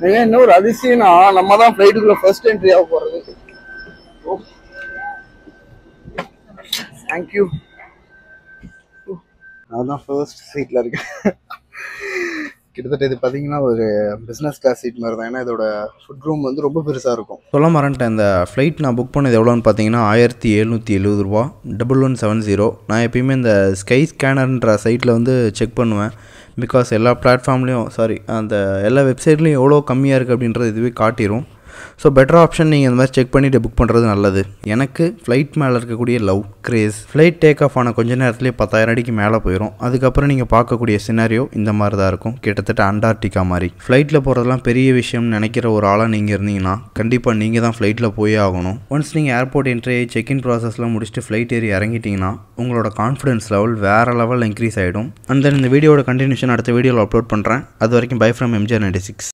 ஏங்க இன்னொரு அதிசயம்னா நம்ம தான் ஃப்ளைட்டுக்குள்ள ஃபர்ஸ்ட் என்ட்ரி ஆக போறது தேங்க்யூ நான் தான் ஃபர்ஸ்ட் சீட்ல இருக்கேன் கிட்டத்தட்ட இது பார்த்தீங்கன்னா ஒரு பிஸ்னஸ் கிளாஸ் சீட் மாதிரி தான் ஏன்னா இதோட ஃபுட் ரூம் வந்து ரொம்ப பெருசாக இருக்கும் சொல்ல மறந்துட்டேன் இந்த ஃப்ளைட் நான் புக் பண்ணது எவ்வளோன்னு பார்த்தீங்கன்னா ஆயிரத்தி எழுநூற்றி எழுபது ரூபா டபுள் ஒன் செவன் ஜீரோ நான் எப்பயுமே இந்த ஸ்கை ஸ்கேனர்ன்ற சைட்டில் வந்து செக் பண்ணுவேன் பிகாஸ் எல்லா பிளாட்ஃபார்ம்லேயும் சாரி அந்த எல்லா வெப்சைட்லேயும் எவ்வளோ கம்மியாக இருக்குது அப்படின்றது இதுவே காட்டிடும் ஸோ பெட்டர் ஆப்ஷன் நீங்கள் இந்த மாதிரி செக் பண்ணிவிட்டு புக் பண்ணுறது நல்லது எனக்கு ஃப்ளைட் மேலே இருக்கக்கூடிய love grace flight take off ஆன கொஞ்ச நேரத்துலேயே பத்தாயிரம் அடிக்கு மேலே போயிடும் அதுக்கப்புறம் நீங்கள் பார்க்கக்கூடிய சினாரியோ இந்த மாதிரி தான் இருக்கும் கிட்டத்தட்ட அண்டார்டிகா மாதிரி ஃப்ளைட்டில் போகிறதெல்லாம் பெரிய விஷயம்னு நினைக்கிற ஒரு ஆளாக நீங்கள் இருந்தீங்கன்னா கண்டிப்பாக நீங்கள் தான் ஃப்ளைட்டில் போயே ஆகணும் ஒன்ஸ் நீங்கள் ஏர்போர்ட் என்ட்ரி ஆகி செக்இன் ப்ராசஸ்லாம் முடிச்சுட்டு ஃப்ளைட் ஏறி இறங்கிட்டீங்கன்னா உங்களோட கான்ஃபிடன்ஸ் லெவல் வேறு லெவல் இன்க்ரீஸ் ஆகிடும் அண்ட் தென் இந்த வீடியோட கண்டினியூஷன் அடுத்த வீடியோவில் அப்லோட் பண்ணுறேன் அது வரைக்கும் bye from MGR ninety six